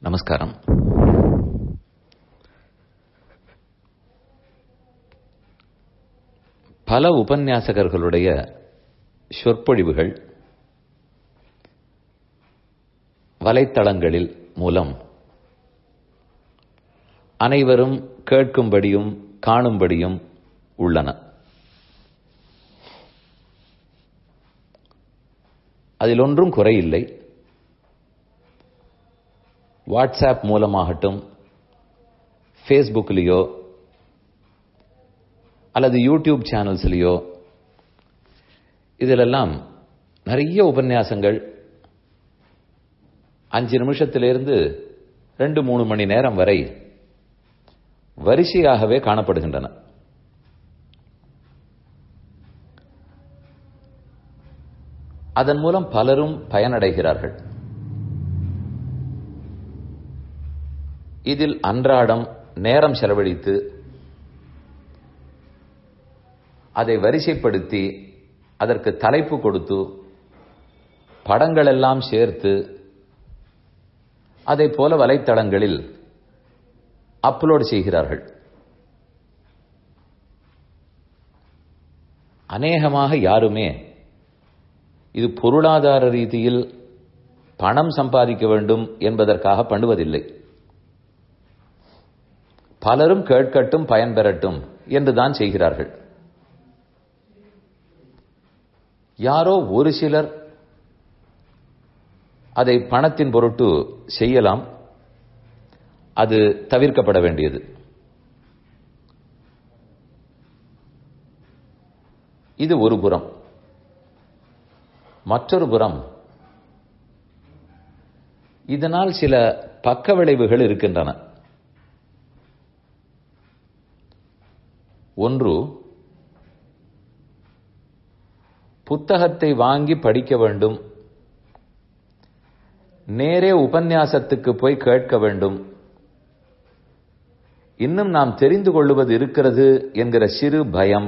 நமஸ்காரம் பல உபன்யாசகர்களுடைய சொற்பொழிவுகள் வலைத்தளங்களில் மூலம் அனைவரும் கேட்கும்படியும் காணும்படியும் உள்ளன அதில் ஒன்றும் குறையில்லை வாட்ஸ்அப் மூலமாகட்டும் ஃபேஸ்புக்லேயோ அல்லது யூடியூப் சேனல்ஸ்லேயோ இதிலெல்லாம் நிறைய உபன்யாசங்கள் அஞ்சு நிமிஷத்திலிருந்து ரெண்டு மூணு மணி நேரம் வரை வரிசையாகவே காணப்படுகின்றன அதன் மூலம் பலரும் பயனடைகிறார்கள் இதில் அன்றாடம் நேரம் செலவழித்து அதை வரிசைப்படுத்தி அதற்கு தலைப்பு கொடுத்து படங்கள் எல்லாம் சேர்த்து அதை போல வலைத்தளங்களில் அப்லோட் செய்கிறார்கள் அநேகமாக யாருமே இது பொருளாதார ரீதியில் பணம் சம்பாதிக்க வேண்டும் என்பதற்காக பண்ணுவதில்லை பலரும் கேட்கட்டும் பயன்பெறட்டும் என்றுதான் செய்கிறார்கள் யாரோ ஒரு சிலர் அதை பணத்தின் பொருட்டு செய்யலாம் அது தவிர்க்கப்பட வேண்டியது இது ஒரு புறம் மற்றொரு புறம் இதனால் சில பக்க விளைவுகள் இருக்கின்றன ஒன்று புத்தகத்தை வாங்கி படிக்க வேண்டும் நேரே உபன்யாசத்துக்கு போய் கேட்க வேண்டும் இன்னும் நாம் தெரிந்து கொள்ளுவது இருக்கிறது என்கிற சிறு பயம்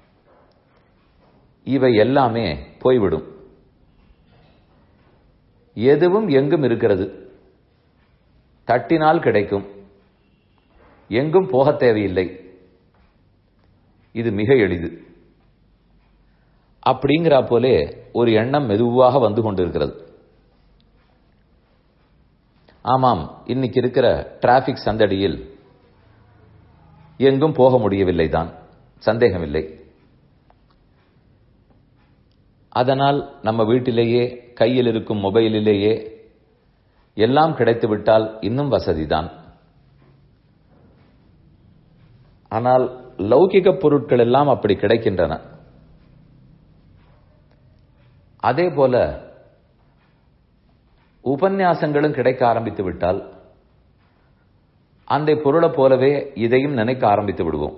இவை எல்லாமே போய்விடும் எதுவும் எங்கும் இருக்கிறது தட்டினால் கிடைக்கும் எங்கும் போக தேவையில்லை இது மிக எளிது அப்படிங்கிற போலே ஒரு எண்ணம் மெதுவாக வந்து கொண்டிருக்கிறது ஆமாம் இன்னைக்கு இருக்கிற டிராபிக் சந்தடியில் எங்கும் போக முடியவில்லை தான் சந்தேகமில்லை அதனால் நம்ம வீட்டிலேயே கையில் இருக்கும் மொபைலிலேயே எல்லாம் கிடைத்துவிட்டால் இன்னும் வசதிதான் ஆனால் லௌகிக பொருட்கள் எல்லாம் அப்படி கிடைக்கின்றன அதே போல உபன்யாசங்களும் கிடைக்க ஆரம்பித்து விட்டால் அந்த பொருளை போலவே இதையும் நினைக்க ஆரம்பித்து விடுவோம்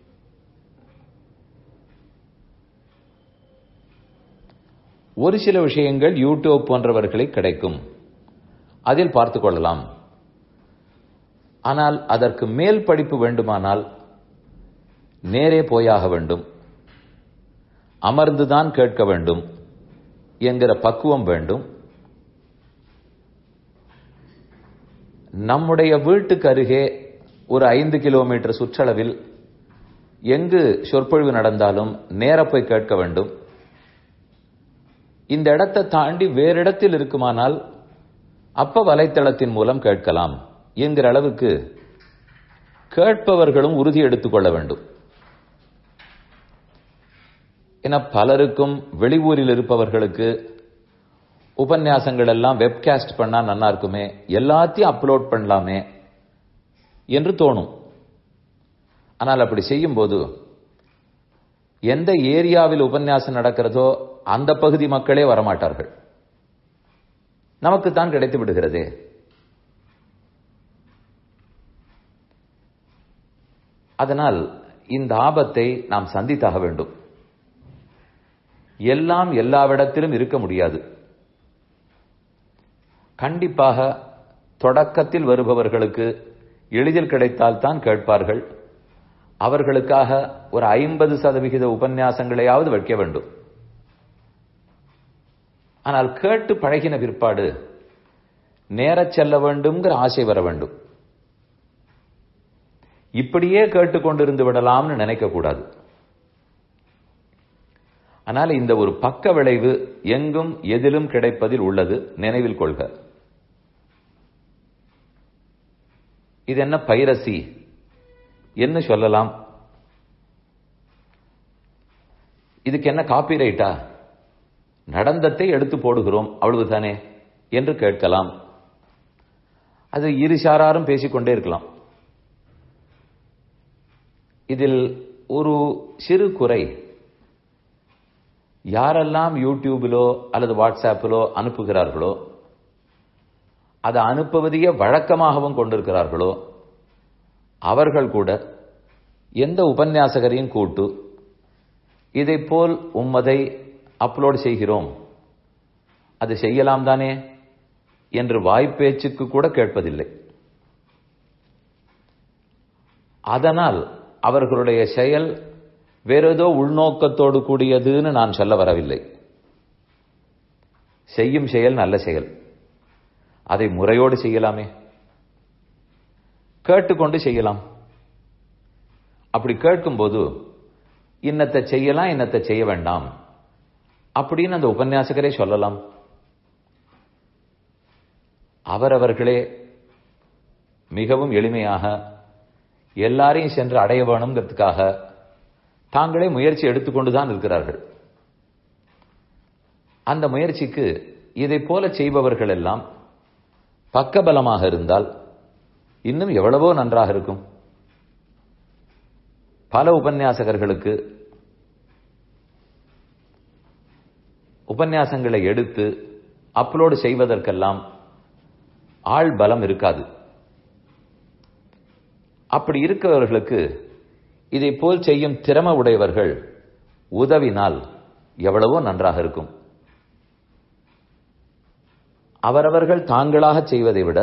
ஒரு சில விஷயங்கள் யூடியூப் போன்றவர்களை கிடைக்கும் அதில் பார்த்து கொள்ளலாம் ஆனால் அதற்கு மேல் படிப்பு வேண்டுமானால் நேரே போயாக வேண்டும் அமர்ந்துதான் கேட்க வேண்டும் என்கிற பக்குவம் வேண்டும் நம்முடைய வீட்டுக்கு அருகே ஒரு ஐந்து கிலோமீட்டர் சுற்றளவில் எங்கு சொற்பொழிவு நடந்தாலும் நேர போய் கேட்க வேண்டும் இந்த இடத்தை தாண்டி வேறு இடத்தில் இருக்குமானால் அப்ப வலைத்தளத்தின் மூலம் கேட்கலாம் என்கிற அளவுக்கு கேட்பவர்களும் உறுதி எடுத்துக்கொள்ள வேண்டும் என பலருக்கும் வெளியூரில் இருப்பவர்களுக்கு உபன்யாசங்கள் எல்லாம் வெப்காஸ்ட் பண்ணா நல்லா இருக்குமே எல்லாத்தையும் அப்லோட் பண்ணலாமே என்று தோணும் ஆனால் அப்படி செய்யும் போது எந்த ஏரியாவில் உபன்யாசம் நடக்கிறதோ அந்த பகுதி மக்களே வரமாட்டார்கள் நமக்கு தான் கிடைத்து விடுகிறதே அதனால் இந்த ஆபத்தை நாம் சந்தித்தாக வேண்டும் எல்லாம் எல்லாவிடத்திலும் இருக்க முடியாது கண்டிப்பாக தொடக்கத்தில் வருபவர்களுக்கு எளிதில் கிடைத்தால் தான் கேட்பார்கள் அவர்களுக்காக ஒரு ஐம்பது சதவிகித உபன்யாசங்களையாவது வைக்க வேண்டும் ஆனால் கேட்டு பழகின பிற்பாடு நேரச் செல்ல வேண்டும்ங்கிற ஆசை வர வேண்டும் இப்படியே கேட்டுக்கொண்டிருந்து விடலாம்னு நினைக்க கூடாது ஆனால் இந்த ஒரு பக்க விளைவு எங்கும் எதிலும் கிடைப்பதில் உள்ளது நினைவில் கொள்க இது என்ன பைரசி என்ன சொல்லலாம் இதுக்கு என்ன காப்பிரைட்டா நடந்தத்தை எடுத்து போடுகிறோம் அவ்வளவுதானே என்று கேட்கலாம் அது இரு சாராரும் பேசிக்கொண்டே இருக்கலாம் இதில் ஒரு சிறு குறை யாரெல்லாம் யூடியூபிலோ அல்லது வாட்ஸ்ஆப்பிலோ அனுப்புகிறார்களோ அதை அனுப்புவதையே வழக்கமாகவும் கொண்டிருக்கிறார்களோ அவர்கள் கூட எந்த உபன்யாசகரையும் கூட்டு இதை போல் உம்மதை அப்லோட் செய்கிறோம் அது செய்யலாம் தானே என்று வாய்ப்பேச்சுக்கு கூட கேட்பதில்லை அதனால் அவர்களுடைய செயல் வேறேதோ உள்நோக்கத்தோடு கூடியதுன்னு நான் சொல்ல வரவில்லை செய்யும் செயல் நல்ல செயல் அதை முறையோடு செய்யலாமே கேட்டுக்கொண்டு செய்யலாம் அப்படி கேட்கும்போது இன்னத்தை செய்யலாம் இன்னத்தை செய்ய வேண்டாம் அப்படின்னு அந்த உபன்யாசகரே சொல்லலாம் அவரவர்களே மிகவும் எளிமையாக எல்லாரையும் சென்று அடைய வேணுங்கிறதுக்காக தாங்களே முயற்சி எடுத்துக்கொண்டுதான் இருக்கிறார்கள் அந்த முயற்சிக்கு இதை போல செய்பவர்கள் எல்லாம் பக்கபலமாக இருந்தால் இன்னும் எவ்வளவோ நன்றாக இருக்கும் பல உபன்யாசகர்களுக்கு உபன்யாசங்களை எடுத்து அப்லோடு செய்வதற்கெல்லாம் ஆள் பலம் இருக்காது அப்படி இருக்கிறவர்களுக்கு இதை போல் செய்யும் திறமை உடையவர்கள் உதவினால் எவ்வளவோ நன்றாக இருக்கும் அவரவர்கள் தாங்களாக செய்வதை விட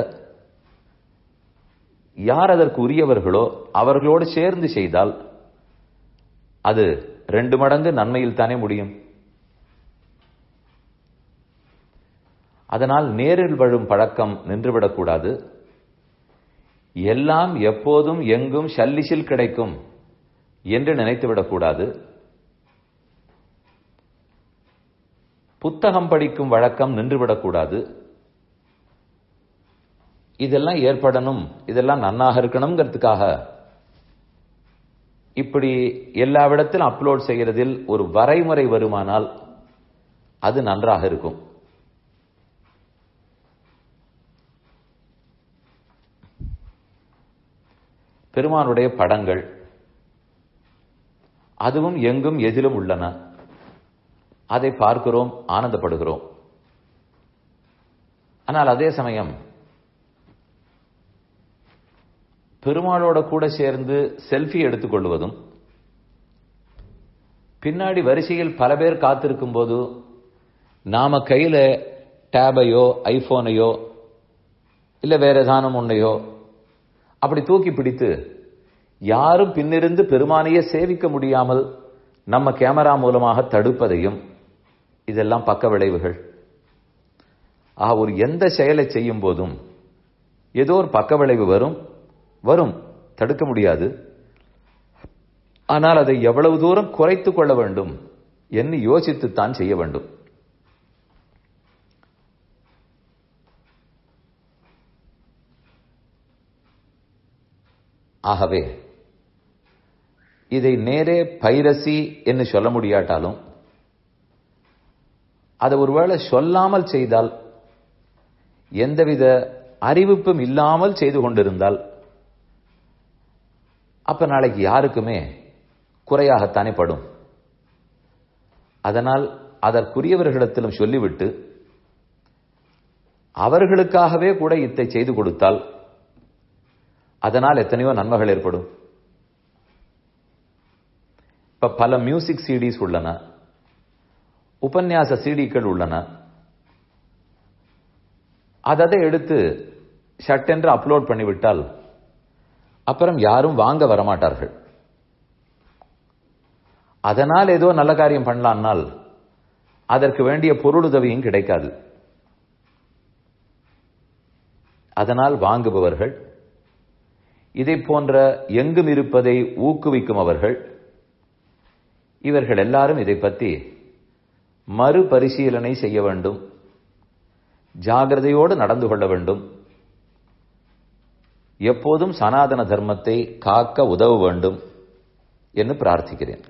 யார் அதற்கு உரியவர்களோ அவர்களோடு சேர்ந்து செய்தால் அது ரெண்டு மடங்கு நன்மையில் தானே முடியும் அதனால் நேரில் வழும் பழக்கம் நின்றுவிடக்கூடாது எல்லாம் எப்போதும் எங்கும் சல்லிசில் கிடைக்கும் என்று நினைத்துவிடக்கூடாது புத்தகம் படிக்கும் வழக்கம் நின்றுவிடக்கூடாது இதெல்லாம் ஏற்படணும் இதெல்லாம் நன்னாக இருக்கணுங்கிறதுக்காக இப்படி எல்லா விடத்திலும் அப்லோட் செய்கிறதில் ஒரு வரைமுறை வருமானால் அது நன்றாக இருக்கும் பெருமானுடைய படங்கள் அதுவும் எங்கும் எதிலும் உள்ளன அதை பார்க்கிறோம் ஆனந்தப்படுகிறோம் ஆனால் அதே சமயம் பெருமாளோட கூட சேர்ந்து செல்ஃபி எடுத்துக்கொள்வதும் பின்னாடி வரிசையில் பல பேர் காத்திருக்கும் போது நாம கையில டேபையோ ஐபோனையோ இல்ல வேற ஏதானும் ஒன்னையோ அப்படி தூக்கி பிடித்து யாரும் பின்னிருந்து பெருமானையே சேவிக்க முடியாமல் நம்ம கேமரா மூலமாக தடுப்பதையும் இதெல்லாம் பக்க விளைவுகள் ஆக ஒரு எந்த செயலை செய்யும் போதும் ஏதோ ஒரு பக்க விளைவு வரும் வரும் தடுக்க முடியாது ஆனால் அதை எவ்வளவு தூரம் குறைத்துக் கொள்ள வேண்டும் என்று யோசித்துத்தான் செய்ய வேண்டும் ஆகவே இதை நேரே பைரசி என்று சொல்ல முடியாட்டாலும் அதை ஒருவேளை சொல்லாமல் செய்தால் எந்தவித அறிவிப்பும் இல்லாமல் செய்து கொண்டிருந்தால் அப்ப நாளைக்கு யாருக்குமே குறையாகத்தானே படும் அதனால் அதற்குரியவர்களிடத்திலும் சொல்லிவிட்டு அவர்களுக்காகவே கூட இத்தை செய்து கொடுத்தால் அதனால் எத்தனையோ நன்மைகள் ஏற்படும் இப்ப பல மியூசிக் சிடிஸ் உள்ளன உபன்யாச சிடிக்கள் உள்ளன அதை எடுத்து ஷட்டென்று அப்லோட் பண்ணிவிட்டால் அப்புறம் யாரும் வாங்க வரமாட்டார்கள் அதனால் ஏதோ நல்ல காரியம் பண்ணலான்னால் அதற்கு வேண்டிய பொருளுதவியும் கிடைக்காது அதனால் வாங்குபவர்கள் இதை போன்ற எங்கும் இருப்பதை ஊக்குவிக்கும் அவர்கள் இவர்கள் எல்லாரும் இதை பற்றி மறுபரிசீலனை செய்ய வேண்டும் ஜாகிரதையோடு நடந்து கொள்ள வேண்டும் எப்போதும் சனாதன தர்மத்தை காக்க உதவ வேண்டும் என்று பிரார்த்திக்கிறேன்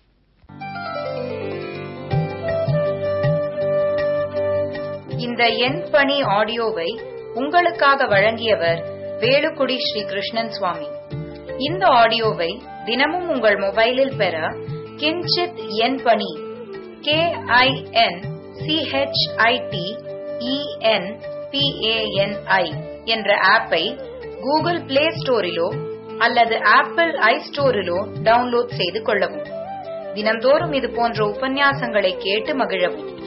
இந்த எண் பணி ஆடியோவை உங்களுக்காக வழங்கியவர் வேலுக்குடி ஸ்ரீ கிருஷ்ணன் சுவாமி இந்த ஆடியோவை தினமும் உங்கள் மொபைலில் பெற கிஞ்சித் எண் பணி கே ஐ என் சிஹெச்ஐடி இஎன் பிஏஎன்ஐ என்ற ஆப்பை கூகுள் பிளே ஸ்டோரிலோ அல்லது ஆப்பிள் ஐ ஸ்டோரிலோ டவுன்லோட் செய்து கொள்ளவும் தினந்தோறும் இது போன்ற உபன்யாசங்களை கேட்டு மகிழவும்